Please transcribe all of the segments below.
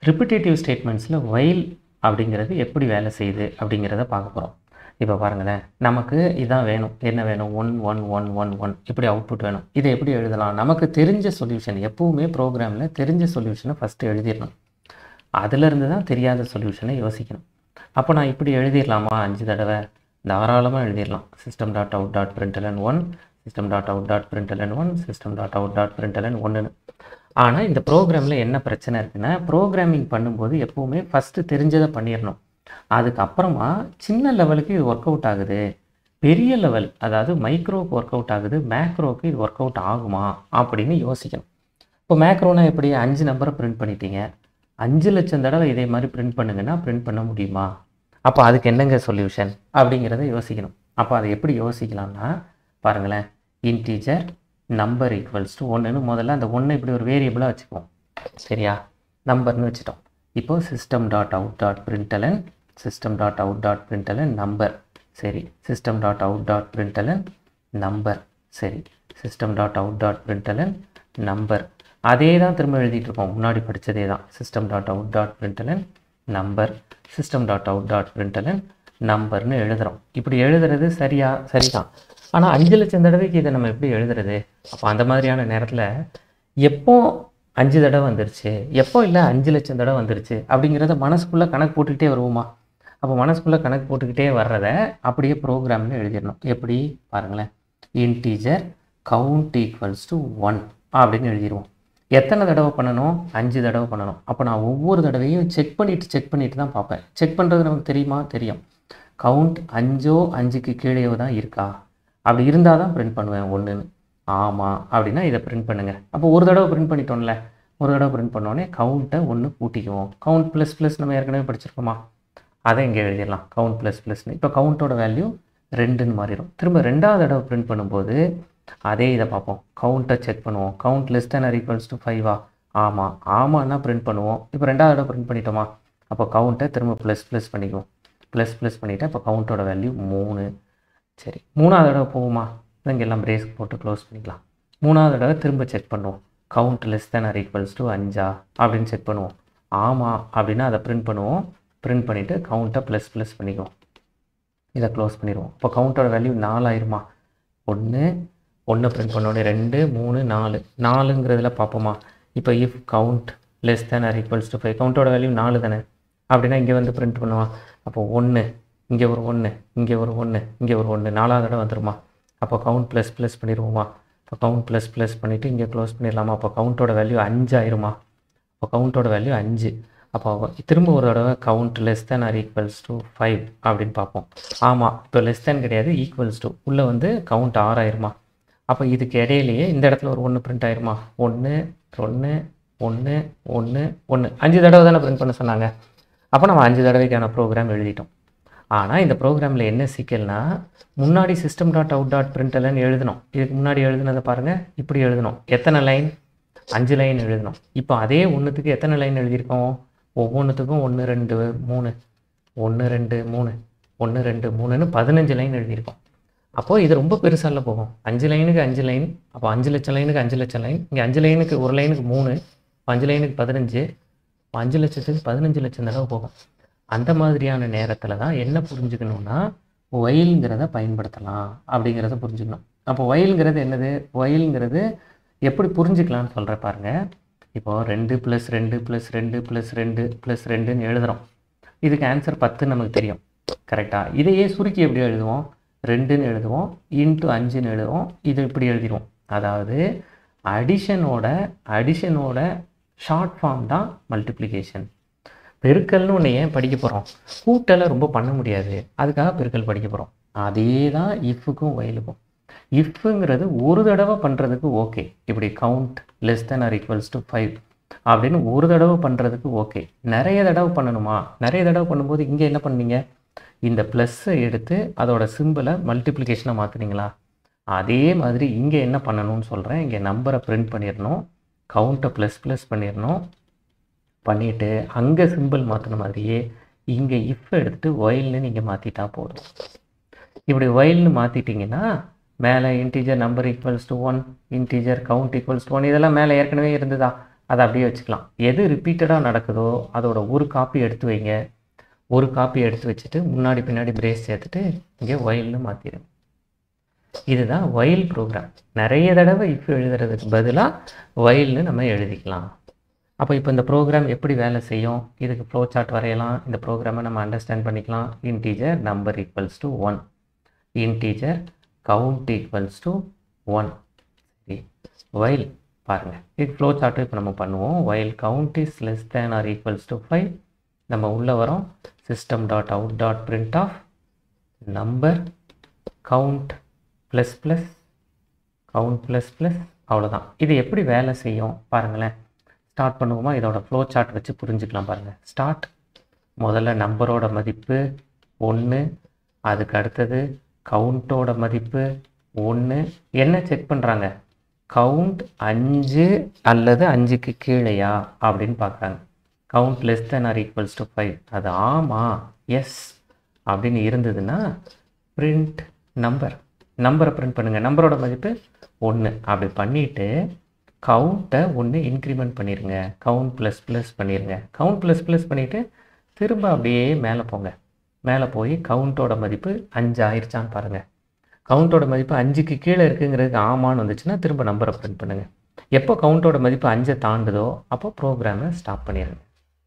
repetitive ஸ்டேட்மெண்ட்ஸில் while அப்படிங்கிறது எப்படி வேலை செய்யுது அப்படிங்கிறத பார்க்க போகிறோம் இப்போ பாருங்களேன் நமக்கு இதான் வேணும் என்ன வேணும் one one one one one இப்படி அவுட்புட் வேணும் இதை எப்படி எழுதலாம் நமக்கு தெரிஞ்ச சொல்யூஷன் எப்பவுமே ப்ரோக்ராமில் தெரிஞ்ச சொல்யூஷனை ஃபஸ்ட்டு எழுதிடணும் அதிலிருந்து தான் தெரியாத சொல்யூஷனை யோசிக்கணும் அப்போ நான் இப்படி எழுதிடலாமா அஞ்சு தடவை தாராளமாக எழுதிடலாம் system dot out dot println one system dot out dot println one system dot out dot println ஒன்றுன்னு ஆனால் இந்த ப்ரோக்ராமில் என்ன பிரச்சனை இருக்குன்னா ப்ரோக்ராமிங் பண்ணும்போது எப்போவுமே ஃபஸ்ட்டு தெரிஞ்சதை பண்ணிடணும் அதுக்கப்புறமா சின்ன லெவலுக்கு இது ஒர்க் அவுட் ஆகுது பெரிய லெவல் அதாவது மைக்ரோக்கு ஒர்க் அவுட் ஆகுது மேக்ரோக்கு இது ஒர்க் அவுட் ஆகுமா அப்படின்னு யோசிக்கணும் இப்போ மேக்ரோனா எப்படி அஞ்சு நம்பரை பிரிண்ட் பண்ணிட்டீங்க அஞ்சு லட்சம் தடவை இதே மாதிரி பிரிண்ட் பண்ணுங்கன்னா பிரிண்ட் பண்ண முடியுமா அப்போ அதுக்கு என்னங்க சொல்யூஷன் அப்படிங்கிறத யோசிக்கணும் அப்போ அதை எப்படி யோசிக்கலாம்னா பாருங்களேன் இன்டீஜர் நம்பர் ஈக்குவல்ஸ் டு ஒன்றுன்னு முதல்ல அந்த ஒன்றை இப்படி ஒரு வேரியபிளாக வச்சுக்குவோம் சரியா நம்பர்னு வச்சுட்டோம் இப்போ system dot out dot println system dot out dot println number சரி system dot out dot println number சரி system dot out dot println number அதே தான் திரும்ப எழுதிட்டு இருக்கோம் முன்னாடி படித்ததே தான் system dot out dot println number system dot out dot println நம்பர்னு எழுதுகிறோம் இப்படி எழுதுறது சரியா சரிதான் ஆனால் அஞ்சு லட்சம் தடவைக்கு இதை நம்ம எப்படி எழுதுறது அப்போ அந்த மாதிரியான நேரத்தில் எப்போ அஞ்சு தடவை வந்துருச்சு எப்போ இல்லை அஞ்சு லட்சம் தடவை வந்துருச்சு அப்படிங்கிறத மனசுக்குள்ளே கணக்கு போட்டுக்கிட்டே வருவோமா அப்போ மனசுக்குள்ளே கணக்கு போட்டுக்கிட்டே வர்றதை அப்படியே ப்ரோக்ராமில் எழுதிடணும் எப்படி பாருங்களேன் integer count equals to one அப்படின்னு எழுதிடுவோம் எத்தனை தடவை பண்ணணும் அஞ்சு தடவை பண்ணணும் அப்போ நான் ஒவ்வொரு தடவையும் செக் பண்ணிவிட்டு செக் பண்ணிட்டு தான் பார்ப்பேன் செக் பண்ணுறது நமக்கு தெரியுமா தெரியும் கவுண்ட் அஞ்சோ அஞ்சுக்கு கீழேயோ தான் இருக்கா அப்படி இருந்தால் தான் பிரிண்ட் பண்ணுவேன் ஒன்றுன்னு ஆமாம் அப்படின்னா இதை பிரிண்ட் பண்ணுங்கள் அப்போ ஒரு தடவை பிரிண்ட் பண்ணிட்டோம்ல ஒரு தடவை பிரிண்ட் பண்ணோடனே கவுண்ட்டை ஒன்று கூட்டிக்குவோம் கவுண்ட் ப்ளஸ் ப்ளஸ் நம்ம ஏற்கனவே படிச்சிருக்கோமா அதை இங்கே எழுதிடலாம் கவுண்ட் ப்ளஸ் ப்ளஸ்னு இப்போ கவுண்ட்டோட வேல்யூ ரெண்டுன்னு மாறிடும் திரும்ப ரெண்டாவது தடவை பிரிண்ட் பண்ணும்போது அதே இதை பார்ப்போம் கவுண்ட்டை செக் பண்ணுவோம் count less than or equals to ஃபைவா ஆமாம் ஆமான்னா பிரிண்ட் பண்ணுவோம் இப்போ ரெண்டாவது தடவை பிரிண்ட் பண்ணிட்டோமா அப்போ கவுண்ட்டை திரும்ப ப்ளஸ் ப்ளஸ் பண்ணிக்குவோம் ப்ளஸ் ப்ளஸ் பண்ணிவிட்டு அப்போ கவுண்ட்டோட வேல்யூ மூணு சரி மூணாவது தடவை போகுமா இங்கே எல்லாம் பிரேஸ்க் போட்டு க்ளோஸ் பண்ணிக்கலாம் மூணாவது தடவை திரும்ப செக் பண்ணுவோம் count less than or equals to அஞ்சா அப்படின்னு செக் பண்ணுவோம் ஆமாம் அப்படின்னா அதை பிரிண்ட் பண்ணுவோம் பிரிண்ட் பண்ணிவிட்டு கவுண்ட்டை ப்ளஸ் ப்ளஸ் பண்ணிக்குவோம் இதை க்ளோஸ் பண்ணிடுவோம் இப்போ கவுண்ட்டோட வேல்யூ நாலாயிருமா ஒன்று ஒன்று பிரிண்ட் பண்ணோடனே ரெண்டு மூணு நாலு நாலுங்கிறதுல பார்ப்போமா இப்போ if count less than or equals to five கவுண்ட்டோட வேல்யூ நாலு தானே அப்படின்னா இங்கே வந்து பிரிண்ட் பண்ணுவான் அப்போ ஒன்று இங்கே ஒரு ஒன்று இங்கே ஒரு ஒன்று இங்கே ஒரு ஒன்று நாலாவது தடவை வந்துருமா அப்போ கவுண்ட் ப்ளஸ் ப்ளஸ் பண்ணிடுவோமா இப்போ கவுண்ட் ப்ளஸ் ப்ளஸ் பண்ணிவிட்டு இங்கே க்ளோஸ் பண்ணிடலாமா அப்போ கவுண்ட்டோட வேல்யூ அஞ்சு ஆயிருமா அப்போ கவுண்ட்டோட வேல்யூ அஞ்சு அப்போ திரும்ப ஒரு தடவை count less than or equals to five அப்படின்னு பார்ப்போம் ஆமாம் இப்போ லெஸ் தேன் கிடையாது ஈக்குவல்ஸ் டு உள்ளே வந்து கவுண்ட் ஆறாயிருமா அப்போ இதுக்கு இடையிலேயே இந்த இடத்துல ஒரு ஒன்று பிரிண்ட் ஆயிருமா ஒன்று ஒன்று ஒன்று ஒன்று ஒன்று அஞ்சு தடவை தானே பிரிண்ட் பண்ண சொன்னாங்க அப்போ நம்ம அஞ்சு தடவைக்கான ப்ரோக்ராம் எழுதிட்டோம் ஆனால் இந்த ப்ரோக்ராமில் என்ன சிக்கல்னா முன்னாடி சிஸ்டம் டாட் அவுட் டாட் பிரிண்டலன்னு எழுதணும் இதுக்கு முன்னாடி எழுதுனதை பாருங்கள் இப்படி எழுதணும் எத்தனை லைன் அஞ்சு லைன் எழுதணும் இப்போ அதே ஒன்றுத்துக்கு எத்தனை லைன் எழுதியிருக்கோம் ஒவ்வொன்றுத்துக்கும் ஒன்று ரெண்டு மூணு ஒன்று ரெண்டு மூணு ஒன்று ரெண்டு மூணுன்னு பதினஞ்சு லைன் எழுதியிருக்கோம் அப்போது இது ரொம்ப பெருசால போகும் அஞ்சு லைனுக்கு அஞ்சு லைன் அப்போ அஞ்சு லட்சம் லைனுக்கு அஞ்சு லட்சம் லைன் இங்கே அஞ்சு லைனுக்கு ஒரு லைனுக்கு மூணு அஞ்சு லைனுக்கு பதினஞ்சு அஞ்சு லட்சத்துக்கு பதினஞ்சு லட்சம் தடவை போகும் அந்த மாதிரியான நேரத்தில் தான் என்ன புரிஞ்சுக்கணும்னா ஒயில்ங்கிறத பயன்படுத்தலாம் அப்படிங்கிறத புரிஞ்சுக்கணும் அப்போ ஒயில்ங்கிறது என்னது ஒயில்ங்கிறது எப்படி புரிஞ்சுக்கலாம்னு சொல்கிற பாருங்க இப்போது ரெண்டு ப்ளஸ் ரெண்டு ப்ளஸ் ரெண்டு ப்ளஸ் ரெண்டு ப்ளஸ் ரெண்டுன்னு எழுதுகிறோம் இதுக்கு ஆன்சர் பத்து நமக்கு தெரியும் கரெக்டாக இதையே சுருக்கி எப்படி எழுதுவோம் ரெண்டுன்னு எழுதுவோம் இன்ட்டு அஞ்சுன்னு எழுதுவோம் இது இப்படி எழுதிடுவோம் அதாவது அடிஷனோட அடிஷனோட ஷார்ட் ஃபார்ம் தான் மல்டிப்ளிகேஷன் பெருக்கல்னு ஒன்று ஏன் படிக்க போகிறோம் கூட்டலை ரொம்ப பண்ண முடியாது அதுக்காக பெருக்கல் படிக்க போகிறோம் அதே தான் இஃப்க்கும் ஒயிலுக்கும் இஃப்ங்கிறது ஒரு தடவை பண்ணுறதுக்கு ஓகே இப்படி count less than or equals to five அப்படின்னு ஒரு தடவை பண்ணுறதுக்கு ஓகே நிறைய தடவை பண்ணணுமா நிறைய தடவை பண்ணும்போது இங்கே என்ன பண்ணீங்க இந்த ப்ளஸ்ஸை எடுத்து அதோட சிம்பிளை மல்டிப்ளிகேஷனாக மாற்றுனீங்களா அதே மாதிரி இங்கே என்ன பண்ணணும்னு சொல்கிறேன் இங்கே நம்பரை பிரிண்ட் பண்ணிடணும் கவுண்ட்டை ப்ளஸ் ப்ளஸ் பண்ணிடணும் பண்ணிவிட்டு அங்கே சிம்பிள் மாற்றின மாதிரியே இங்கே இஃப் எடுத்துகிட்டு ஒயில்னு நீங்கள் மாற்றிட்டா போதும் இப்படி ஒயில்னு மாற்றிட்டிங்கன்னா மேலே integer number equals to one integer count equals to one இதெல்லாம் மேலே ஏற்கனவே இருந்ததா அதை அப்படியே வச்சுக்கலாம் எது ரிப்பீட்டடாக நடக்குதோ அதோட ஒரு காப்பி எடுத்து வைங்க ஒரு காப்பி எடுத்து வச்சுட்டு முன்னாடி பின்னாடி பிரேஸ் சேர்த்துட்டு இங்கே ஒயில்னு மாற்றிடுங்க இதுதான் ஒயில் ப்ரோக்ராம் நிறைய தடவை இஃப் எழுதுறதுக்கு பதிலாக ஒயில்னு நம்ம எழுதிக்கலாம் அப்போ இப்போ இந்த ப்ரோக்ராம் எப்படி வேலை செய்யும் இதுக்கு ஃப்ளோ சார்ட் வரையலாம் இந்த ப்ரோக்ராமை நம்ம அண்டர்ஸ்டாண்ட் பண்ணிக்கலாம் integer number equals to one integer count equals to one சரி ஒயில் பாருங்கள் இது ஃப்ளோ சார்ட்டு இப்போ நம்ம பண்ணுவோம் while count is less than or equals to five நம்ம உள்ளே வரோம் system dot out dot print of number count plus plus count plus plus அவ்வளோதான் இது எப்படி வேலை செய்யும் பாருங்களேன் ஸ்டார்ட் பண்ணுவோமா இதோட ஃப்ளோ சார்ட் வச்சு புரிஞ்சுக்கலாம் பாருங்கள் ஸ்டார்ட் முதல்ல நம்பரோட மதிப்பு ஒன்று அதுக்கு அடுத்தது கவுண்ட்டோட மதிப்பு ஒன்று என்ன செக் பண்ணுறாங்க கவுண்ட் அஞ்சு அல்லது அஞ்சுக்கு கீழேயா அப்படின்னு பார்க்குறாங்க count less than or equals to five அது ஆமாம் எஸ் அப்படின்னு இருந்ததுன்னா பிரிண்ட் நம்பர் நம்பரை பிரிண்ட் பண்ணுங்கள் நம்பரோட மதிப்பு ஒன்று அப்படி பண்ணிவிட்டு கவுண்ட்டை ஒன்று இன்க்ரிமெண்ட் பண்ணிடுங்க கவுண்ட் ப்ளஸ் ப்ளஸ் பண்ணிடுங்க கவுண்ட் ப்ளஸ் ப்ளஸ் பண்ணிவிட்டு திரும்ப அப்படியே மேலே போங்க மேலே போய் கவுண்ட்டோட மதிப்பு அஞ்சு ஆயிடுச்சான்னு பாருங்கள் கவுண்ட்டோட மதிப்பு அஞ்சுக்கு கீழே இருக்குங்கிறதுக்கு ஆமான்னு வந்துச்சுன்னா திரும்ப நம்பரை பிரிண்ட் பண்ணுங்கள் எப்போ கவுண்ட்டோட மதிப்பு அஞ்சை தாண்டுதோ அப்போ ப்ரோக்ராமை ஸ்டாப் பண்ணிடுங்க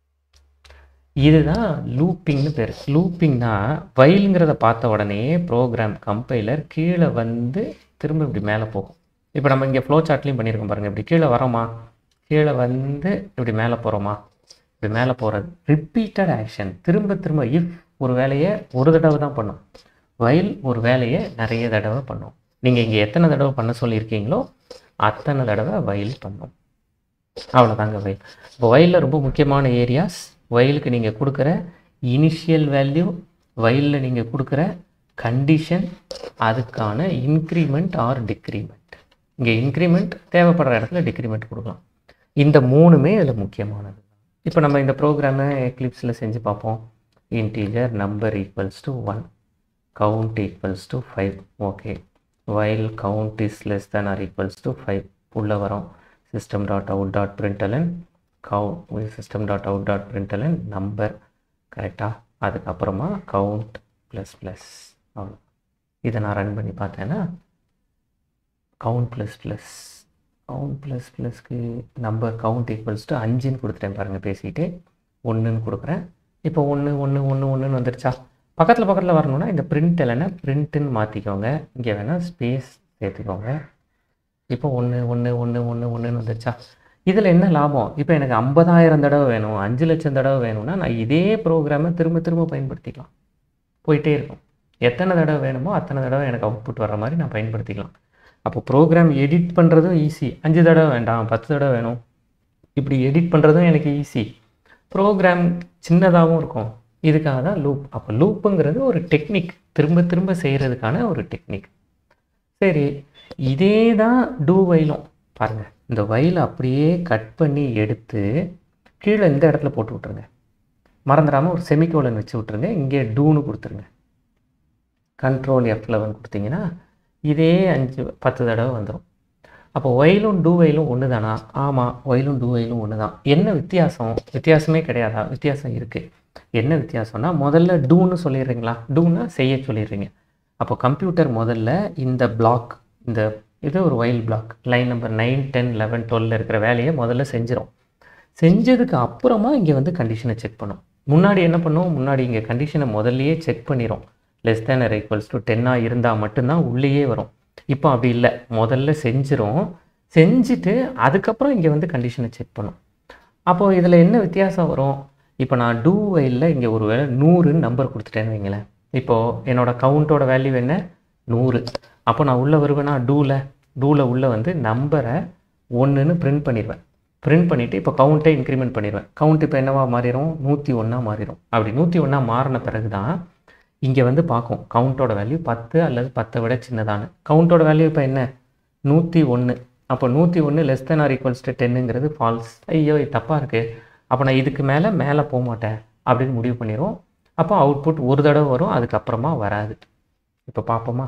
இதுதான் லூப்பிங்னு பேர் லூப்பிங்னா வயலுங்கிறத பார்த்த உடனே ப்ரோக்ராம் கம்பைலர் கீழே வந்து திரும்ப இப்படி மேலே போகும் இப்போ நம்ம இங்கே ஃப்ளோ சார்ட்லேயும் பண்ணியிருக்கோம் பாருங்கள் இப்படி கீழே வரோமா கீழே வந்து இப்படி மேலே போகிறோமா இப்படி மேலே போகிறது ரிப்பீட்டட் ஆக்ஷன் திரும்ப திரும்ப இஃப் ஒரு வேலையை ஒரு தடவை தான் பண்ணும் வயல் ஒரு வேலையை நிறைய தடவை பண்ணும் நீங்கள் இங்கே எத்தனை தடவை பண்ண சொல்லியிருக்கீங்களோ அத்தனை தடவை வயல் பண்ணும் அவ்வளோதாங்க வயல் இப்போ வயலில் ரொம்ப முக்கியமான ஏரியாஸ் வயலுக்கு நீங்கள் கொடுக்குற இனிஷியல் வேல்யூ வயலில் நீங்கள் கொடுக்குற கண்டிஷன் அதுக்கான இன்க்ரிமெண்ட் ஆர் டிக்ரிமெண்ட் இங்கே இன்க்ரிமெண்ட் தேவைப்படுற இடத்துல டிக்ரிமெண்ட் கொடுக்கலாம் இந்த மூணுமே இதில் முக்கியமானது இப்போ நம்ம இந்த ப்ரோக்ராமை எக்லிப்ஸில் செஞ்சு பார்ப்போம் integer number equals to one count equals to five okay while count is less than or equals to five உள்ளே வரோம் system dot out dot println count system dot out dot println number கரெக்டாக அதுக்கப்புறமா count plus plus அவ்வளோ இதை நான் run பண்ணி பார்த்தேன்னா count plus plus count plus ப்ளஸ்க்கு நம்பர் கவுண்ட் ஈக்குவல்ஸ் டு அஞ்சுன்னு கொடுத்துட்டேன் பாருங்கள் பேசிக்கிட்டு ஒன்றுன்னு கொடுக்குறேன் இப்போ ஒன்று ஒன்று ஒன்று ஒன்றுன்னு வந்துருச்சா பக்கத்தில் பக்கத்தில் வரணும்னா இந்த பிரிண்ட் இல்லைன்னா பிரிண்ட்டுன்னு மாற்றிக்கோங்க இங்கே வேணால் ஸ்பேஸ் சேர்த்துக்கோங்க இப்போ ஒன்று ஒன்று ஒன்று ஒன்று ஒன்றுன்னு வந்துருச்சா இதில் என்ன லாபம் இப்போ எனக்கு ஐம்பதாயிரம் தடவை வேணும் அஞ்சு லட்சம் தடவை வேணும்னா நான் இதே ப்ரோக்ராமை திரும்ப திரும்ப பயன்படுத்திக்கலாம் போயிட்டே இருக்கும் எத்தனை தடவை வேணுமோ அத்தனை தடவை எனக்கு அவுட்புட் வர்ற மாதிரி நான் பயன்படுத்திக்கலாம் அப்போ ப்ரோக்ராம் எடிட் பண்ணுறதும் ஈஸி அஞ்சு தடவை வேண்டாம் பத்து தடவை வேணும் இப்படி எடிட் பண்ணுறதும் எனக்கு ஈஸி ப்ரோக்ராம் சின்னதாகவும் இருக்கும் இதுக்காக தான் லூப் அப்போ லூப்புங்கிறது ஒரு டெக்னிக் திரும்ப திரும்ப செய்கிறதுக்கான ஒரு டெக்னிக் சரி இதே தான் டூ வயலும் பாருங்கள் இந்த வயலை அப்படியே கட் பண்ணி எடுத்து கீழே இந்த இடத்துல போட்டு விட்ருங்க மறந்துடாமல் ஒரு செமிகோலன் வச்சு விட்ருங்க இங்கே டூன்னு கொடுத்துருங்க கண்ட்ரோல் எஃப் லெவன் கொடுத்தீங்கன்னா இதே அஞ்சு பத்து தடவை வந்துடும் அப்போ ஒயிலும் டூ வயலும் ஒன்று தானா ஆமாம் ஒயிலும் டூ வயலும் ஒன்று தான் என்ன வித்தியாசம் வித்தியாசமே கிடையாதா வித்தியாசம் இருக்குது என்ன வித்தியாசம்னா முதல்ல டூன்னு சொல்லிடுறீங்களா டூன்னா செய்ய சொல்லிடுறீங்க அப்போ கம்ப்யூட்டர் முதல்ல இந்த பிளாக் இந்த இது ஒரு while block line number nine ten eleven twelve இருக்கிற வேலையை முதல்ல செஞ்சிடும் செஞ்சதுக்கு அப்புறமா இங்கே வந்து கண்டிஷனை செக் பண்ணும் முன்னாடி என்ன பண்ணும் முன்னாடி இங்கே கண்டிஷனை முதல்லையே செக் பண்ணிடும் less than or equals to டென்னாக இருந்தால் மட்டும்தான் உள்ளேயே வரும் இப்போ அப்படி இல்லை முதல்ல செஞ்சிரும் செஞ்சுட்டு அதுக்கப்புறம் இங்கே வந்து கண்டிஷனை செக் பண்ணும் அப்போது இதில் என்ன வித்தியாசம் வரும் இப்போ நான் டூ வயலில் இங்கே ஒரு வேளை நூறுன்னு நம்பர் கொடுத்துட்டேன்னு வைங்களேன் இப்போது என்னோடய கவுண்ட்டோட வேல்யூ என்ன நூறு அப்போ நான் உள்ளே வருவேன்னா டூவில் டூவில் உள்ளே வந்து நம்பரை ஒன்றுன்னு பிரிண்ட் பண்ணிடுவேன் பிரிண்ட் பண்ணிவிட்டு இப்போ கவுண்ட்டை இன்க்ரிமெண்ட் பண்ணிடுவேன் கவுண்ட் இப்போ என்னவா மாறிடும் நூற்றி ஒன்றா மாறிடும் அப்படி நூற்றி ஒன்றா மாறின பிறகு தான் இங்கே வந்து பார்க்கும் கவுண்ட்டோட வேல்யூ பத்து அல்லது பத்தை விட சின்னதானு கவுண்ட்டோட வேல்யூ இப்போ என்ன நூற்றி ஒன்று அப்போ நூற்றி ஒன்று less than or equals to டென்னுங்கிறது ஃபால்ஸ் ஐயோ இது தப்பாக இருக்குது அப்போ நான் இதுக்கு மேலே மேலே போக மாட்டேன் அப்படின்னு முடிவு பண்ணிடுவோம் அப்போ அவுட்புட் ஒரு தடவை வரும் அதுக்கப்புறமா வராது இப்போ பார்ப்போமா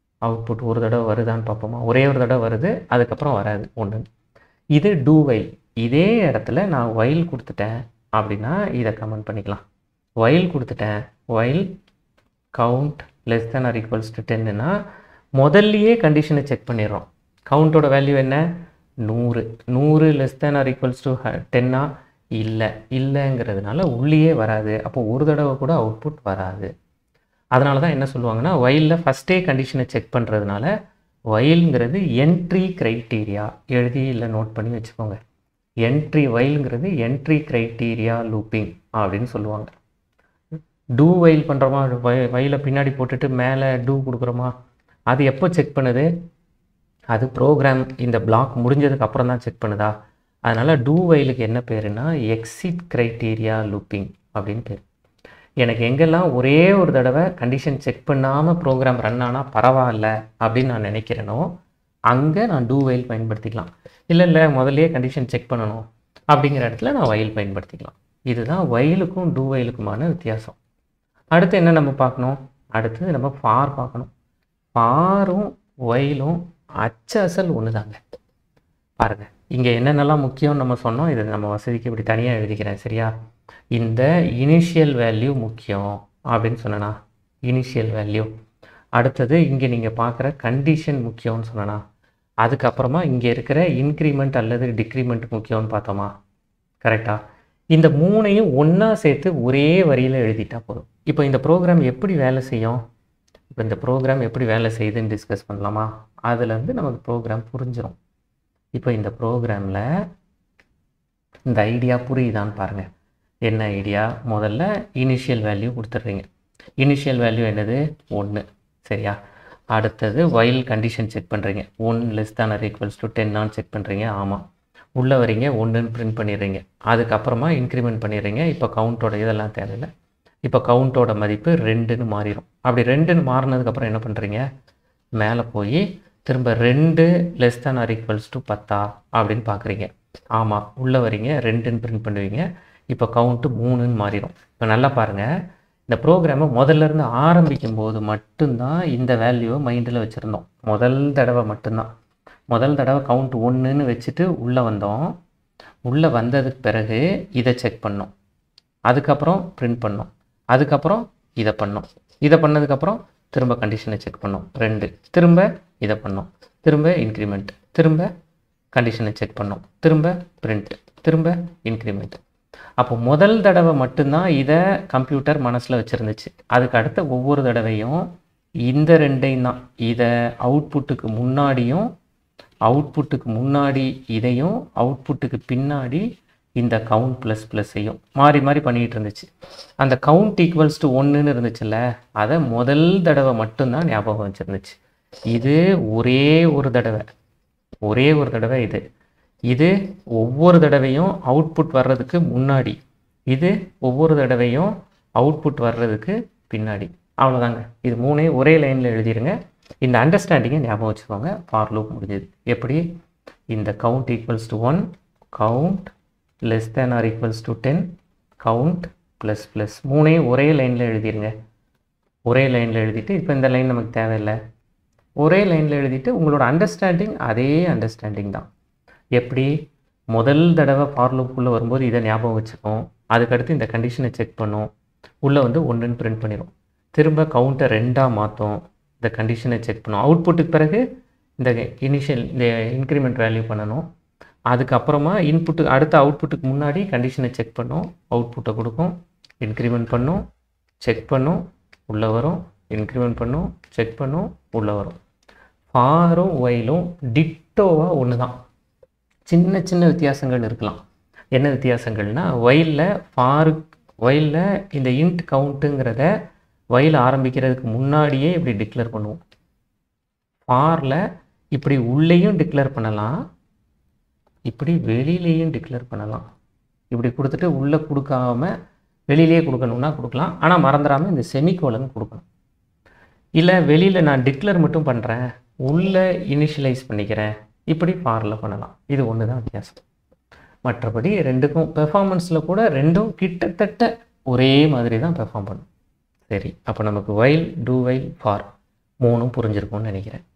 அவுட்புட் ஒரு தடவை வருதான்னு பார்ப்போமா ஒரே ஒரு தடவை வருது அதுக்கப்புறம் வராது ஒன்று இது டூ வைல் இதே இடத்துல நான் ஒயில் கொடுத்துட்டேன் அப்படின்னா இதை கமெண்ட் பண்ணிக்கலாம் ஒயில் கொடுத்துட்டேன் while count less than or equals to டென்னுனா முதல்லையே கண்டிஷனை செக் பண்ணிடுறோம் கவுண்டோட வேல்யூ என்ன நூறு நூறு less than or equals to டென்னா இல்லை இல்லைங்கிறதுனால உள்ளேயே வராது அப்போ ஒரு தடவை கூட அவுட்புட் வராது அதனால தான் என்ன சொல்லுவாங்கன்னா வயலில் ஃபஸ்ட்டே கண்டிஷனை செக் பண்ணுறதுனால வயலுங்கிறது என்ட்ரி க்ரைட்டீரியா எழுதி இல்லை நோட் பண்ணி வச்சுக்கோங்க என்ட்ரி வயலுங்கிறது என்ட்ரி க்ரைட்டீரியா லூப்பிங் அப்படின்னு சொல்லுவாங்க டூ வயல் பண்ணுறோமா வயலை பின்னாடி போட்டுட்டு மேலே டூ கொடுக்குறோமா அது எப்போ செக் பண்ணுது அது ப்ரோக்ராம் இந்த பிளாக் முடிஞ்சதுக்கு அப்புறம் தான் செக் பண்ணுதா அதனால் டூ வயலுக்கு என்ன பேருனா எக்ஸிட் க்ரைட்டீரியா லூப்பிங் அப்படின்னு பேர் எனக்கு எங்கெல்லாம் ஒரே ஒரு தடவை கண்டிஷன் செக் பண்ணாமல் ப்ரோக்ராம் ரன் ஆனால் பரவாயில்ல அப்படின்னு நான் நினைக்கிறேனோ அங்கே நான் டூ வயல் பயன்படுத்திக்கலாம் இல்லை இல்லை முதல்லயே கண்டிஷன் செக் பண்ணணும் அப்படிங்கிற இடத்துல நான் வயல் பயன்படுத்திக்கலாம் இதுதான் வயலுக்கும் டூ வயலுக்குமான வித்தியாசம் அடுத்து என்ன நம்ம பார்க்கணும் அடுத்து நம்ம ஃபார் பார்க்கணும் ஃபாரும் ஒயிலும் அச்சு அசல் ஒன்று தாங்க பாருங்கள் இங்கே என்னென்னலாம் முக்கியம்னு நம்ம சொன்னோம் இதை நம்ம வசதிக்கு இப்படி தனியாக எழுதிக்கிறேன் சரியா இந்த இனிஷியல் வேல்யூ முக்கியம் அப்படின்னு சொன்னனா இனிஷியல் வேல்யூ அடுத்தது இங்கே நீங்கள் பார்க்குற கண்டிஷன் முக்கியம்னு சொன்னனா அதுக்கப்புறமா இங்கே இருக்கிற இன்க்ரிமெண்ட் அல்லது டிக்ரிமெண்ட் முக்கியம்னு பார்த்தோமா கரெக்டா இந்த மூணையும் ஒன்றா சேர்த்து ஒரே வரியில் எழுதிட்டா போதும் இப்போ இந்த ப்ரோக்ராம் எப்படி வேலை செய்யும் இப்போ இந்த ப்ரோக்ராம் எப்படி வேலை செய்யுதுன்னு டிஸ்கஸ் பண்ணலாமா அதுலேருந்து நமக்கு ப்ரோக்ராம் புரிஞ்சிடும் இப்போ இந்த ப்ரோக்ராமில் இந்த ஐடியா புரியுதான்னு பாருங்கள் என்ன ஐடியா முதல்ல இனிஷியல் வேல்யூ கொடுத்துட்றீங்க இனிஷியல் வேல்யூ என்னது ஒன்று சரியா அடுத்தது வயல் கண்டிஷன் செக் பண்ணுறீங்க one less than or equals to டென்னான்னு செக் பண்ணுறீங்க ஆமாம் உள்ளே வரீங்க ஒன்றுன்னு பிரிண்ட் பண்ணிடுறீங்க அதுக்கப்புறமா இன்க்ரிமெண்ட் பண்ணிடுறீங்க இப்போ கவுண்டோட இதெல்லாம் தேவையில்லை இப்போ கவுண்டோட மதிப்பு ரெண்டுன்னு மாறிடும் அப்படி ரெண்டுன்னு மாறினதுக்கப்புறம் என்ன பண்ணுறீங்க மேலே போய் திரும்ப ரெண்டு less than or equals to பத்தா அப்படின்னு பார்க்குறீங்க ஆமாம் உள்ளே வரீங்க ரெண்டுன்னு பிரிண்ட் பண்ணுவீங்க இப்போ கவுண்ட்டு மூணுன்னு மாறிடும் இப்போ நல்லா பாருங்கள் இந்த ப்ரோக்ராமை முதல்ல இருந்து ஆரம்பிக்கும் போது மட்டும்தான் இந்த வேல்யூவை மைண்டில் வச்சுருந்தோம் முதல் தடவை மட்டும்தான் முதல் தடவை கவுண்ட் ஒன்றுன்னு வச்சுட்டு உள்ளே வந்தோம் உள்ளே வந்ததுக்கு பிறகு இதை செக் பண்ணோம் அதுக்கப்புறம் பிரிண்ட் பண்ணோம் அதுக்கப்புறம் இதை பண்ணோம் இதை பண்ணதுக்கப்புறம் திரும்ப கண்டிஷனை செக் பண்ணோம் ரெண்டு திரும்ப இதை பண்ணோம் திரும்ப இன்க்ரிமெண்ட் திரும்ப கண்டிஷனை செக் பண்ணோம் திரும்ப பிரிண்ட் திரும்ப இன்க்ரிமெண்ட் அப்போ முதல் தடவை மட்டும்தான் இதை கம்ப்யூட்டர் மனசில் வச்சுருந்துச்சு அதுக்கு அடுத்த ஒவ்வொரு தடவையும் இந்த ரெண்டையும் தான் இதை அவுட்புட்டுக்கு முன்னாடியும் அவுட்புட்டுக்கு முன்னாடி இதையும் அவுட்புட்டுக்கு பின்னாடி இந்த கவுண்ட் ப்ளஸ் ப்ளஸ்ஸையும் மாறி மாறி பண்ணிகிட்டு இருந்துச்சு அந்த கவுண்ட் ஈக்குவல்ஸ் டு ஒன்றுன்னு இருந்துச்சுல்ல அதை முதல் தடவை மட்டும்தான் ஞாபகம் வச்சுருந்துச்சு இது ஒரே ஒரு தடவை ஒரே ஒரு தடவை இது இது ஒவ்வொரு தடவையும் அவுட்புட் வர்றதுக்கு முன்னாடி இது ஒவ்வொரு தடவையும் அவுட்புட் வர்றதுக்கு பின்னாடி அவ்வளோதாங்க இது மூணே ஒரே லைனில் எழுதிருங்க இந்த அண்டர்ஸ்டாண்டிங்கை ஞாபகம் வச்சுக்கோங்க ஃபார் லூப் முடிஞ்சது எப்படி இந்த count equals to one count less than or equals to ten count plus plus மூணையும் ஒரே லைனில் எழுதிருங்க ஒரே லைனில் எழுதிட்டு இப்போ இந்த லைன் நமக்கு தேவையில்லை ஒரே லைனில் எழுதிட்டு உங்களோட அண்டர்ஸ்டாண்டிங் அதே அண்டர்ஸ்டாண்டிங் தான் எப்படி முதல் தடவை ஃபார் லூப்புக்குள்ளே வரும்போது இதை ஞாபகம் வச்சுக்கும் அதுக்கடுத்து இந்த கண்டிஷனை செக் பண்ணும் உள்ளே வந்து ஒன்றுன்னு பிரிண்ட் பண்ணிடும் திரும்ப கவுண்ட்டை ரெண்டாக மாற்றும் இந்த கண்டிஷனை செக் பண்ணும் அவுட்புட்டுக்கு பிறகு இந்த இனிஷியல் இந்த இன்க்ரிமெண்ட் வேல்யூ பண்ணணும் அதுக்கப்புறமா இன்புட்டு அடுத்த அவுட்புட்டுக்கு முன்னாடி கண்டிஷனை செக் பண்ணும் அவுட்புட்டை கொடுக்கும் இன்க்ரிமெண்ட் பண்ணும் செக் பண்ணும் உள்ளே வரும் இன்க்ரிமெண்ட் பண்ணும் செக் பண்ணும் உள்ளே வரும் ஃபாரும் ஒயிலும் டிட்டோவாக ஒன்று தான் சின்ன சின்ன வித்தியாசங்கள் இருக்கலாம் என்ன வித்தியாசங்கள்னா ஒயிலில் ஃபாரு ஒயிலில் இந்த இன்ட் கவுண்ட்டுங்கிறத ஒயில் ஆரம்பிக்கிறதுக்கு முன்னாடியே இப்படி டிக்ளேர் பண்ணுவோம் ஃபாரில் இப்படி உள்ளேயும் டிக்ளேர் பண்ணலாம் இப்படி வெளியிலேயும் டிக்ளேர் பண்ணலாம் இப்படி கொடுத்துட்டு உள்ளே கொடுக்காம வெளியிலேயே கொடுக்கணும்னா கொடுக்கலாம் ஆனால் மறந்துடாமல் இந்த செமிகோலன் கொடுக்கணும் இல்லை வெளியில் நான் டிக்ளேர் மட்டும் பண்ணுறேன் உள்ளே இனிஷியலைஸ் பண்ணிக்கிறேன் இப்படி ஃபாரில் பண்ணலாம் இது ஒன்று தான் வித்தியாசம் மற்றபடி ரெண்டுக்கும் பெர்ஃபார்மன்ஸில் கூட ரெண்டும் கிட்டத்தட்ட ஒரே மாதிரி தான் பெர்ஃபார்ம் பண்ணும் சரி அப்போ நமக்கு வைல் டூ வைல் ஃபார் மூணும் புரிஞ்சிருக்கும்னு நினைக்கிறேன்